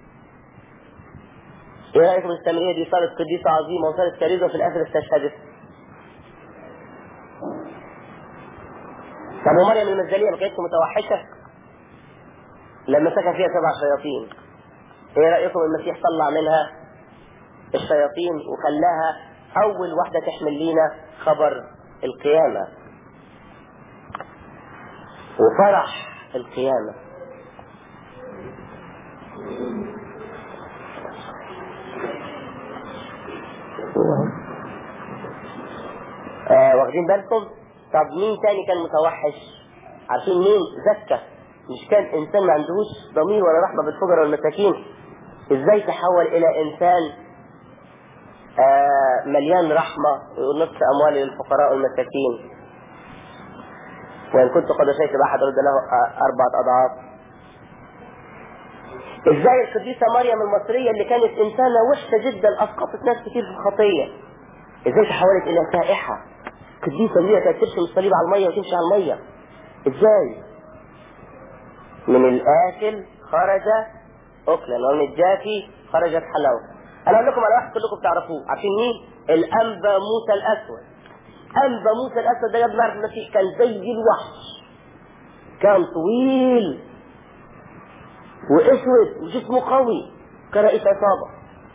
ايه رايكم السامرية دي صارت قديسة عظيمة وصارت كريزة في الاخر استشهدت طب ومريم المجدلية ما كانتش متوحشة لما سكن فيها سبع شياطين ايه رأيكم المسيح طلع منها الشياطين وخلاها اول واحدة تحمل لينا خبر القيامة وفرح القيامة آه واخدين بالكم طب مين تاني كان متوحش عارفين مين زكى مش كان انسان ما عندهوش ضمير ولا رحمه بالفجر والمساكين ازاي تحول الى انسان آه مليان رحمه ويقول نصف اموالي للفقراء والمساكين وان كنت قد شيت باحد رد له اربعه اضعاف ازاي القديسه مريم المصريه اللي كانت انسانه وحشه جدا اسقطت ناس كتير في الخطيه ازاي تحولت الى سائحه قديسه اللي كانت ترسم الصليب على الميه وتمشي على الميه ازاي من الآكل خرج أكلا ومن الجافي خرجت حلاوة أنا أقول لكم على واحد كلكم تعرفوه عارفين مين؟ الأنبا موسى الأسود أنبا موسى الأسود ده قبل ما يعرف المسيح كان زي الوحش كان طويل وأسود وجسمه قوي كان رئيس عصابة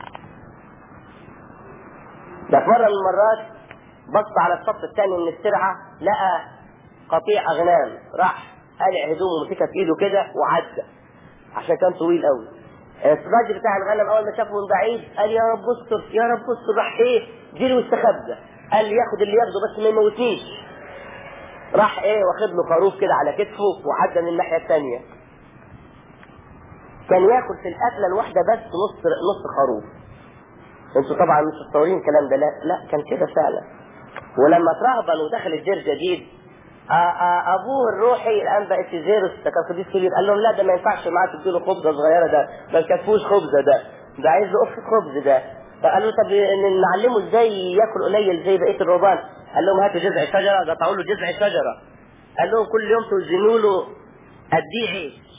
ده في مرة من المرات بص على الصف الثاني من السرعة لقى قطيع أغنام راح قلع هدومه ومسكها في ايده كده وعدى عشان كان طويل قوي الراجل بتاع الغنم اول ما شافه من بعيد قال يا رب استر يا رب استر راح ايه جري واستخبى قال لي ياخد اللي ياخده بس ما يموتنيش راح ايه واخد له خروف كده على كتفه وعدى من الناحيه الثانيه كان ياكل في الاكله الواحده بس نص نص خروف انتوا طبعا مش متصورين الكلام ده لا لا كان كده فعلا ولما ترهبن ودخل الدير جديد ابوه الروحي الانبا اتيزيروس ده كان قديس كبير قال لهم لا ده ما ينفعش معاه تديله خبزه صغيره ده ما يكفوش خبزه ده ده عايز له قفه خبز ده فقال له طب نعلمه ازاي ياكل قليل زي بقيه الرهبان قال لهم هاتوا جذع شجره قطعوا له جذع شجره قال لهم كل يوم توزنوا له قد ايه عيش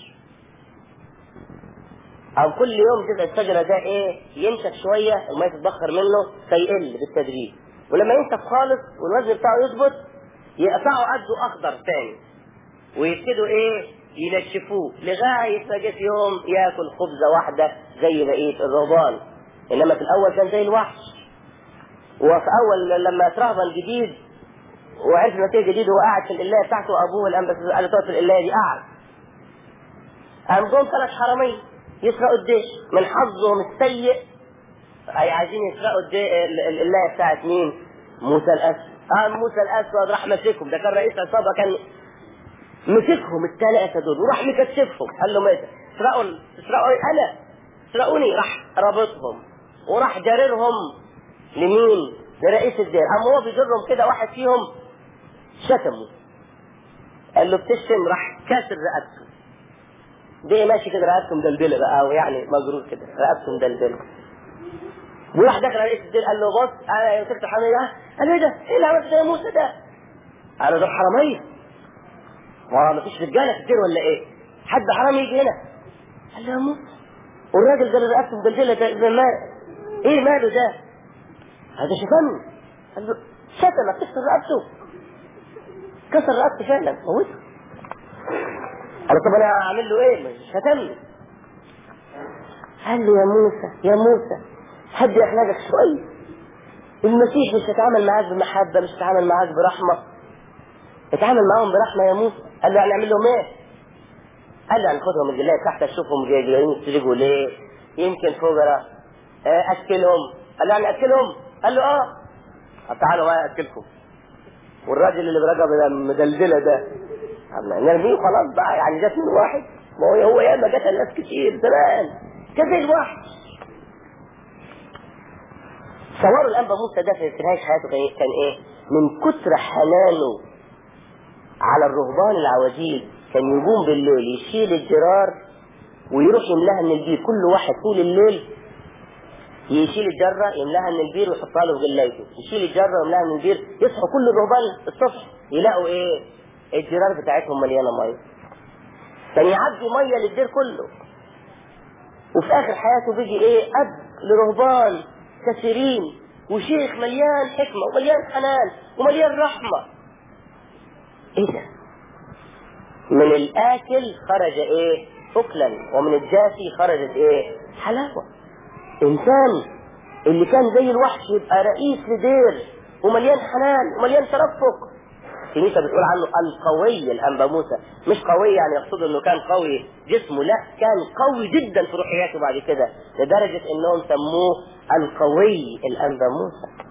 او كل يوم جذع الشجره ده ايه ينشف شويه الميه تتبخر منه فيقل بالتدريج ولما ينشف خالص والوزن بتاعه يظبط يقطعوا قده اخضر تاني ويبتدوا ايه ينشفوه لغايه ما جه في يوم ياكل خبزه واحده زي بقيه الرهبان انما في الاول كان زي الوحش وفي اول لما اترهبن جديد وعرف نتيجه جديد هو قاعد في القلايه بتاعته ابوه الانبا قال له تقعد في القلايه دي قاعد قام جم ثلاث حراميه يسرقوا الدش من حظهم السيء اي عايزين يسرقوا القلايه بتاعت مين؟ موسى الاسود قام موسى الاسود راح ماسكهم ده كان رئيس عصابه كان مسكهم الثلاثه دول وراح مكتفهم قال له ماذا؟ تسرقوا تسرقوا انا تسرقوني راح رابطهم وراح جاررهم لمين؟ لرئيس الدير قام هو بيجرهم كده واحد فيهم شتمه قال له بتشتم راح كاسر رقبته ده ماشي كده رقبته مدلدله بقى او يعني مجرور كده رقبته مدلدله وراح دخل على رئيس الدين قال له بص انا مسكت حراميه قال له ايه ده؟ ايه اللي عملته ده يا موسى ده؟ قال له ده حراميه هو ما فيش رجاله في الدين ولا ايه؟ حد حرامي يجي هنا قال له يا موسى والراجل ده اللي رقبته مدلدله ده ابن مال ايه ماله ده؟ هذا شتمني قال له شتمك كسر رقبته كسر رقبته فعلا موته قال له طب انا اعمل له ايه؟ شتمني قال له يا موسى يا موسى حد يحلقك شوي المسيح مش هيتعامل معاك بمحبه مش هيتعامل معاك برحمه اتعامل معاهم برحمه يا موسى قال له هنعمل لهم ايه؟ قال له هناخدهم الجلايه تحت اشوفهم جايين يستجيبوا ليه؟ يمكن فقراء اكلهم قال له هناكلهم قال له اه طب تعالوا بقى اكلكم والراجل اللي برقبه مدلدله ده نرميه خلاص بقى يعني جت من واحد ما هو هو ياما جت الناس كتير زمان كان زي الواحد تصوروا الانبا موسى ده في نهايه حياته كان ايه؟ من كتر حنانه على الرهبان العواجيز كان يقوم بالليل يشيل الجرار ويروح يملاها من البير كل واحد طول الليل يشيل الجرة يملاها من البير ويحطها له في جلايته يشيل الجرة ويملاها من البير يصحوا كل الرهبان الصبح يلاقوا ايه الجرار بتاعتهم مليانة مية كان يعدي مية للدير كله وفي اخر حياته بيجي ايه اب لرهبان كثيرين وشيخ مليان حكمة ومليان حنان ومليان رحمة ايه ده من الاكل خرج ايه اكلا ومن الجافي خرجت ايه حلاوة انسان اللي كان زي الوحش يبقى رئيس لدير ومليان حنان ومليان ترفق الكنيسه بتقول عنه القوي الانبا موسى مش قوي يعني يقصد انه كان قوي جسمه لا كان قوي جدا في روحياته بعد كده لدرجه انهم سموه القوي الانبا موسى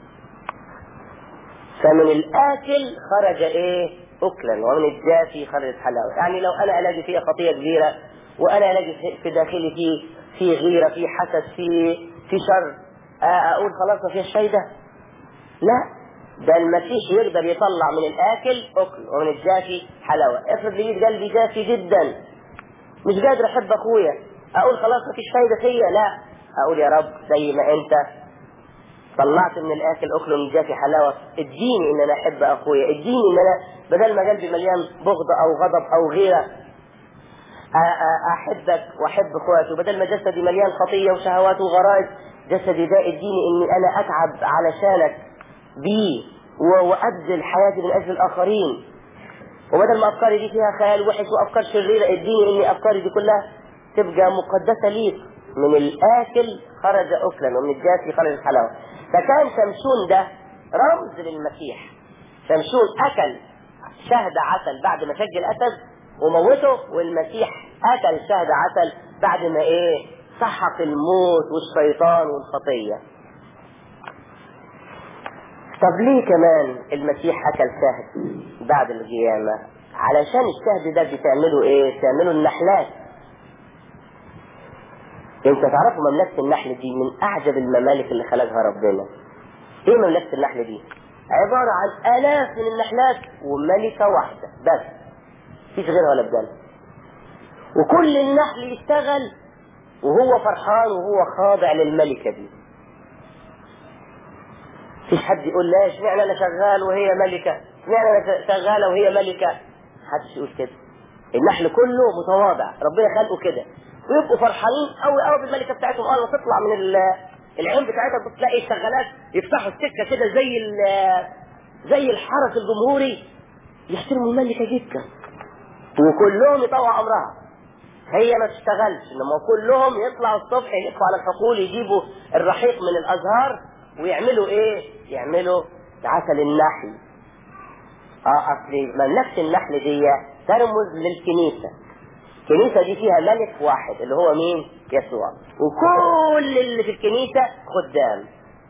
فمن الاكل خرج ايه اكلا ومن الجافي خرجت حلاوه يعني لو انا الاقي فيها خطيه كبيره وانا الاقي في داخلي فيه في غيره في حسد في في شر اقول خلاص ما فيش فايده لا ده المسيح يقدر يطلع من الاكل اكل ومن الجافي حلاوه افرض لقيت قلبي جافي جدا مش قادر احب اخويا اقول خلاص مفيش فايده فيا لا اقول يا رب زي ما انت طلعت من الاكل اكل ومن الجافي حلاوه اديني ان انا احب اخويا اديني ان انا بدل ما قلبي مليان بغض او غضب او غيره احبك واحب اخواتي وبدل ما جسدي مليان خطيه وشهوات وغرائز جسدي ده اديني اني انا اتعب علشانك بيه وابذل حياتي من اجل الاخرين وبدل ما افكاري دي فيها خيال وحش وافكار شريره اديني اني افكاري دي كلها تبقى مقدسه ليك من الاكل خرج اكلا ومن الجافي خرج الحلاوه فكان شمشون ده رمز للمسيح شمشون اكل شهد عسل بعد ما شج الاسد وموته والمسيح اكل شهد عسل بعد ما ايه سحق الموت والشيطان والخطيه طب ليه كمان المسيح اكل شهد بعد القيامة علشان الشهد ده بتعمله ايه بتعمله النحلات انت تعرفوا مملكة النحل دي من اعجب الممالك اللي خلقها ربنا ايه مملكة النحل دي عبارة عن الاف من النحلات وملكة واحدة بس مفيش غيرها ولا بدل وكل النحل يشتغل وهو فرحان وهو خاضع للملكة دي مفيش حد يقول لا اشمعنى انا شغال وهي ملكة اشمعنى انا شغالة وهي ملكة محدش يقول كده النحل كله متواضع ربنا خلقه كده ويبقوا فرحانين قوي قوي بالملكة بتاعتهم اول ما تطلع من العين بتاعتها بتلاقي الشغالات يفتحوا السكة كده زي زي الحرس الجمهوري يحترموا الملكة جدا وكلهم يطوعوا امرها هي ما تشتغلش انما كلهم يطلعوا الصبح يلفوا على الحقول يجيبوا الرحيق من الازهار ويعملوا ايه يعملوا عسل النحل اه اصل مملكه النحل دي ترمز للكنيسه الكنيسه دي فيها ملك واحد اللي هو مين يسوع وكل اللي في الكنيسه خدام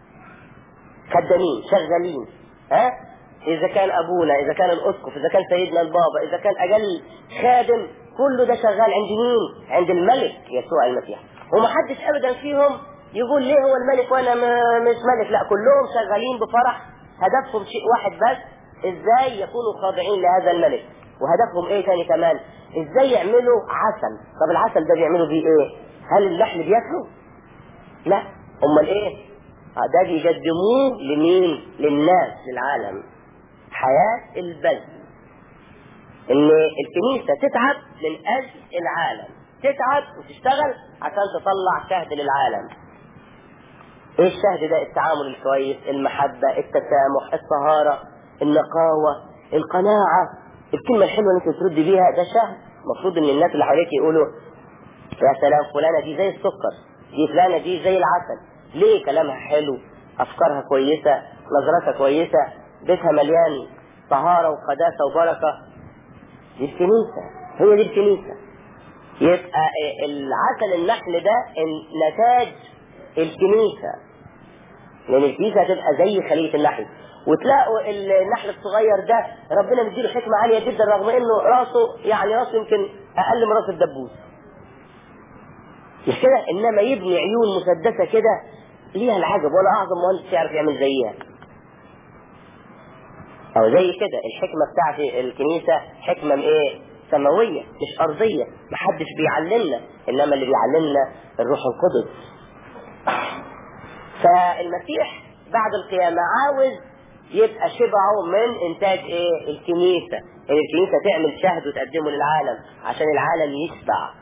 خدامين شغالين ها اذا كان ابونا اذا كان الاسقف اذا كان سيدنا البابا اذا كان اقل خادم كله ده شغال عند مين عند الملك يسوع المسيح ومحدش ابدا فيهم يقول ليه هو الملك وانا مش ملك لا كلهم شغالين بفرح هدفهم شيء واحد بس ازاي يكونوا خاضعين لهذا الملك وهدفهم ايه تاني كمان ازاي يعملوا عسل طب العسل ده بيعملوا بيه ايه هل اللحم بياكله لا امال ايه آه ده بيقدموه لمين للناس للعالم حياة البلد ان الكنيسة تتعب من اجل العالم تتعب وتشتغل عشان تطلع شهد للعالم ايه الشهد ده التعامل الكويس المحبة التسامح الطهارة النقاوة القناعة الكلمة الحلوة اللي انت ترد بيها ده شهد المفروض ان الناس اللي حواليك يقولوا يا سلام فلانة دي زي السكر دي فلانة دي زي العسل ليه كلامها حلو افكارها كويسة نظرتها كويسة بيتها مليان طهارة وقداسة وبركة دي الكنيسة هي دي الكنيسة يبقى العسل النحل ده نتاج الكنيسة لأن الكنيسة هتبقى زي خلية النحل وتلاقوا النحل الصغير ده ربنا مديله حكمة عالية جدا رغم انه راسه يعني راسه يمكن اقل من راس الدبوس مش كده انما يبني عيون مسدسة كده ليها العجب ولا اعظم مهندس يعرف يعمل زيها او زي كده الحكمة بتاعت الكنيسة حكمة ايه سماوية مش أرضية محدش بيعلمنا إنما اللي بيعلمنا الروح القدس فالمسيح بعد القيامة عاوز يبقى شبعه من إنتاج إيه الكنيسة إن الكنيسة تعمل شهد وتقدمه للعالم عشان العالم يشبع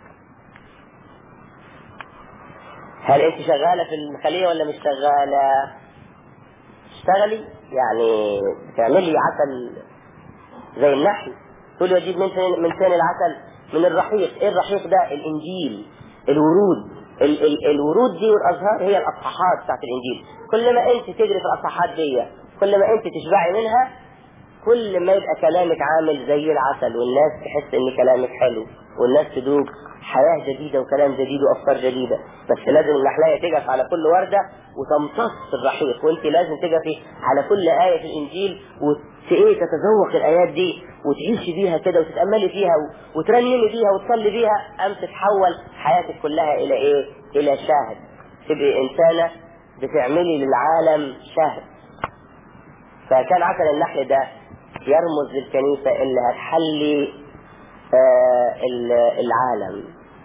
هل انت شغالة في الخلية ولا مش شغالة اشتغلي يعني تعملي عسل زي النحل تقول اجيب من فين من فين العسل من الرحيق ايه الرحيق ده الانجيل الورود ال ال الورود دي والازهار هي الاصحاحات بتاعت الانجيل كل ما انت تجري في الاصحاحات دي كل ما انت تشبعي منها كل ما يبقى كلامك عامل زي العسل والناس تحس ان كلامك حلو والناس تدوب حياة جديدة وكلام جديد وأفكار جديدة بس لازم النحلية تقف على كل وردة وتمتص الرحيق وانت لازم تقفي على كل آية في الإنجيل وإيه تتذوق الآيات دي وتعيشي بيها كده وتتأملي فيها وترنمي بيها وتصلي بيها أم تتحول حياتك كلها إلى إيه؟ إلى شاهد تبقي إنسانة بتعملي للعالم شاهد فكان عسل النحل ده يرمز للكنيسة اللي هتحلي آه العالم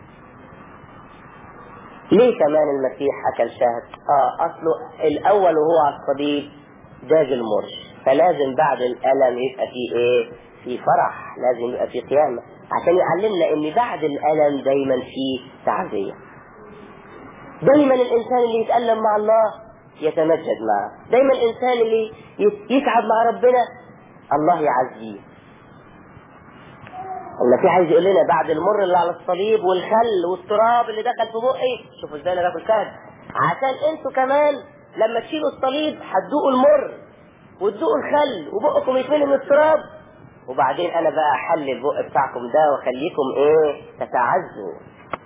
ليه كمان المسيح أكل شهد آه أصله الأول وهو على الصليب داج المر فلازم بعد الألم يبقى فيه إيه في فرح لازم يبقى في قيامة عشان يعلمنا إن بعد الألم دايما في تعزية دايما الإنسان اللي يتألم مع الله يتمجد معه دايما الإنسان اللي يتعب مع ربنا الله يعزيه المسيح عايز يقول لنا بعد المر اللي على الصليب والخل والتراب اللي دخل في بقي شوفوا ازاي انا باكل شهد عشان انتوا كمان لما تشيلوا الصليب هتدوقوا المر وتدوقوا الخل وبقكم يتملي من التراب وبعدين انا بقى احل البق بتاعكم ده واخليكم ايه تتعزوا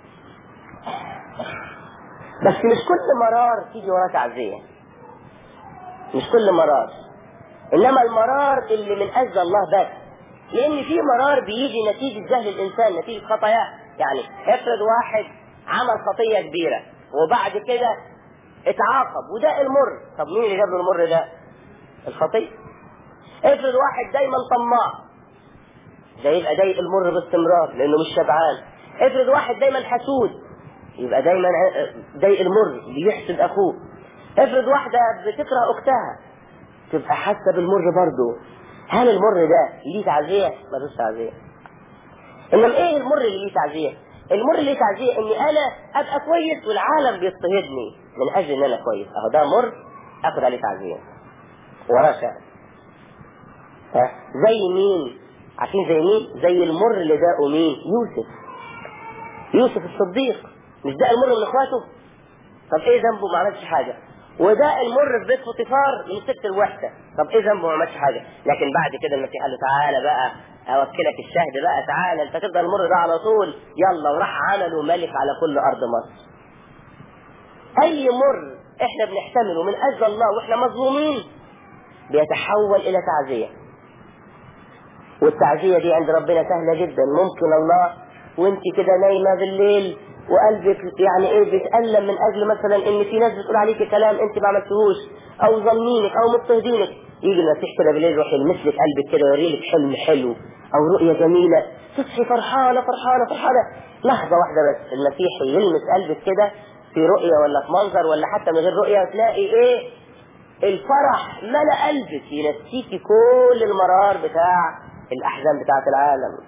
بس مش كل مرار تيجي وراه تعزيه مش كل مرار انما المرار اللي من اجل الله بس لان في مرار بيجي نتيجه جهل الانسان نتيجه خطاياه يعني افرض واحد عمل خطيه كبيره وبعد كده اتعاقب وده المر طب مين اللي جاب له المر ده الخطيه افرض واحد دايما طماع ده يبقى ضايق المر باستمرار لانه مش شبعان افرض واحد دايما حسود يبقى دايما ضايق المر بيحسد اخوه افرض واحده بتكره اختها تبقى حاسه بالمر برضه هل المر ده ليه تعزيه؟ ملوش تعزيه. انما ايه المر اللي ليه تعزيه؟ المر اللي ليه تعزيه اني انا ابقى كويس والعالم بيضطهدني من اجل ان انا كويس، اهو ده مر اخد عليه تعزيه. وراه شأن. ها زي مين؟ عارفين زي مين؟ زي المر اللي داقه مين؟ يوسف. يوسف الصديق مش ده المر من اخواته؟ طب ايه ذنبه ما عملش حاجه؟ وده المر في بيت فوتيفار من ست الوحدة طب ايه ذنبه ما عملش حاجة لكن بعد كده المسيح قال له تعالى بقى اوكلك الشهد بقى تعالى انت تفضل المر ده على طول يلا وراح عمله ملك على كل ارض مصر اي مر احنا بنحتمله من اجل الله واحنا مظلومين بيتحول الى تعزية والتعزية دي عند ربنا سهلة جدا ممكن الله وانت كده نايمة بالليل وقلبك يعني ايه بيتألم من اجل مثلا ان في ناس بتقول عليك كلام انت ما عملتهوش او ظالمينك او مضطهدينك يجي المسيح كده بالليل يروح يلمس لك قلبك كده ويوري لك حلم حلو او رؤيه جميله تصحي فرحانه فرحانه فرحانه لحظه واحده بس المسيح يلمس قلبك كده في رؤيه ولا في منظر ولا حتى من غير رؤيه وتلاقي ايه الفرح ملا قلبك ينسيكي كل المرار بتاع الاحزان بتاعه العالم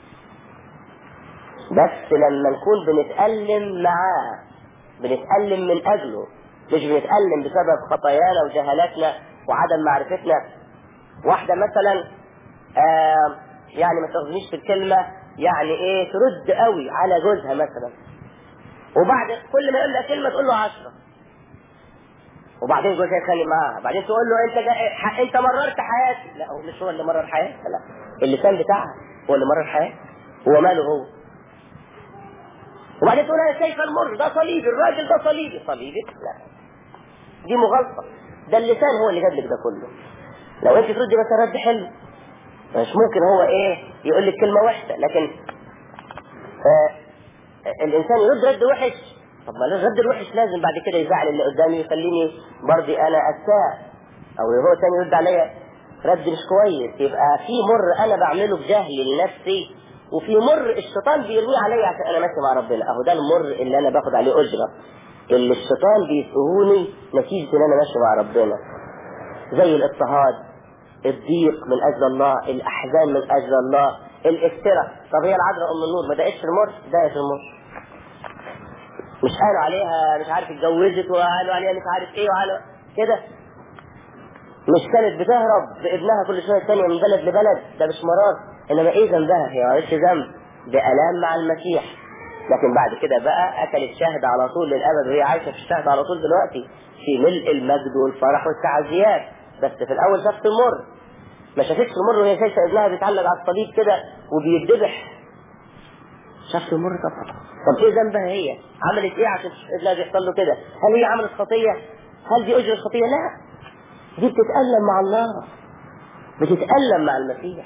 بس لما نكون بنتألم معاه بنتألم من أجله مش بنتألم بسبب خطايانا وجهالاتنا وعدم معرفتنا واحدة مثلا آه يعني ما تاخذنيش في الكلمة يعني ايه ترد قوي على جوزها مثلا وبعد كل ما يقول لها كلمة تقول له عشرة وبعدين جوزها يتخانق معاها بعدين تقول له انت جا... انت مررت حياتي لا هو مش هو اللي مرر حياتي لا اللسان بتاعها هو اللي مرر حياتي هو ماله هو وبعدين تقول انا شايفه المر ده صليبي الراجل ده صليبي صليبي لا دي مغالطه ده اللسان هو اللي جاب لك ده كله لو انت تردي بس رد حلو مش ممكن هو ايه يقول لك كلمه وحشه لكن آه الانسان يرد رد وحش طب ما الرد الوحش لازم بعد كده يزعل اللي قدامي يخليني برضي انا اساء او هو تاني يرد عليا رد مش كويس يبقى في مر انا بعمله بجهلي لنفسي وفي مر الشيطان بيرميه عليا عشان انا ماشي مع ربنا اهو ده المر اللي انا باخد عليه اجره اللي الشيطان بيسهوني نتيجه ان انا ماشي مع ربنا زي الاضطهاد الضيق من اجل الله الاحزان من اجل الله الافتراء طب هي العذراء ام النور ما دقتش المر دقت المر مش قالوا عليها مش عارف اتجوزت وقالوا عليها مش عارف ايه وقالوا كده مش كانت بتهرب بابنها كل شويه ثانيه من بلد لبلد ده مش مرار انما ايه ذنبها هي ما عملتش ذنب بألام مع المسيح لكن بعد كده بقى اكلت شهد على طول للابد وهي عايشه في الشهد على طول دلوقتي في ملء المجد والفرح والتعزيات بس في الاول شافت المر ما شافتش المر وهي شايفه ابنها بيتعلق على الصليب كده وبيتذبح شافت المر طبعا طب ايه ذنبها هي عملت ايه عشان ابنها بيحصل له كده هل هي عملت خطيه هل دي اجره خطيه لا دي بتتألم مع الله بتتألم مع المسيح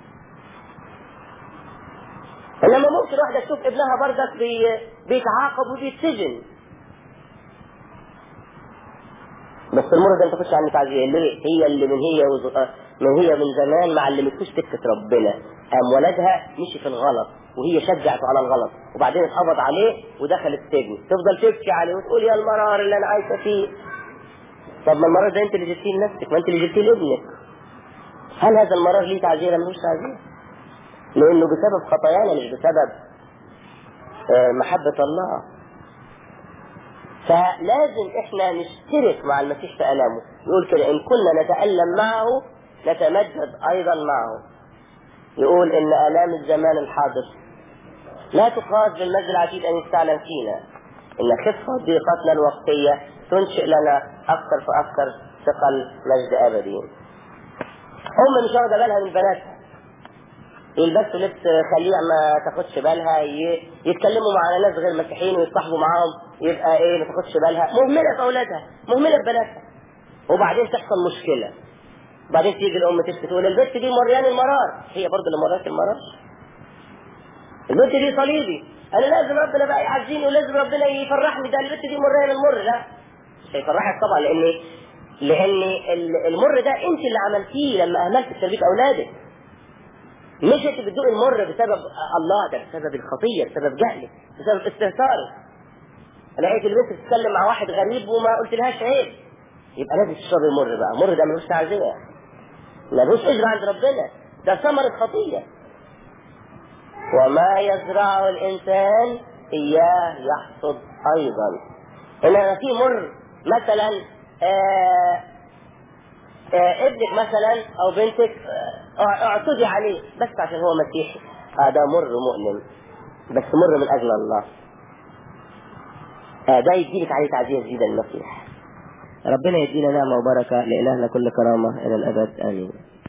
انما ممكن واحدة تشوف ابنها بردك بي... بيتعاقب وبيتسجن بس المرة ده انت تخش عنك تعزية ليه؟ هي اللي من هي وز... من هي من زمان ما علمتوش سكة ربنا قام ولدها مشي في الغلط وهي شجعته على الغلط وبعدين اتقبض عليه ودخل السجن تفضل تبكي عليه وتقول يا المرار اللي انا عايشه فيه طب ما المرار ده انت اللي جبتيه لنفسك ما انت اللي جبتيه لابنك هل هذا المرار ليه تعزيه ولا ملوش تعزيه؟ لانه بسبب خطايانا مش بسبب محبة الله فلازم احنا نشترك مع المسيح في ألامه يقول كده إن كنا نتألم معه نتمجد أيضا معه يقول إن آلام الزمان الحاضر لا تقاس بالمجد العتيد أن يستعلم فينا إن خفة ضيقتنا الوقتية تنشئ لنا أكثر فأكثر ثقل مجد أبدي أم مش واخدة بالها من بناتها يلبسوا لبس خليع ما تاخدش بالها يتكلموا مع ناس غير مسيحيين ويتصاحبوا معاهم يبقى ايه ما تاخدش بالها مهمله في اولادها مهمله في بناتها وبعدين تحصل مشكله بعدين تيجي الام تشتكي تقول البنت دي مريان المرار هي برضه اللي مرات المرار البنت دي صليبي انا لازم ربنا بقى يعزيني ولازم ربنا يفرحني ده البنت دي مريان المر لا مش هيفرحك طبعا لان لان المر ده انت اللي عملتيه لما اهملت تربيه اولادك مش انت بتدوق المر بسبب الله ده بسبب الخطيه بسبب جهلك بسبب استهتارك لقيت البنت بتتكلم مع واحد غريب وما قلت لهاش عيب يبقى لازم تشرب المر بقى المر ده ملوش تعزيه ملوش اجر عند ربنا ده ثمرة خطيه وما يزرعه الانسان اياه يحصد ايضا انما في مر مثلا آه آه ابنك مثلا او بنتك آه اعتدي عليه بس عشان هو مسيحي هذا آه مر مؤلم بس مر من اجل الله ده يديلك عليه تعزيه جديده المسيح ربنا يدينا نعمه وبركه لالهنا كل كرامه الى الابد امين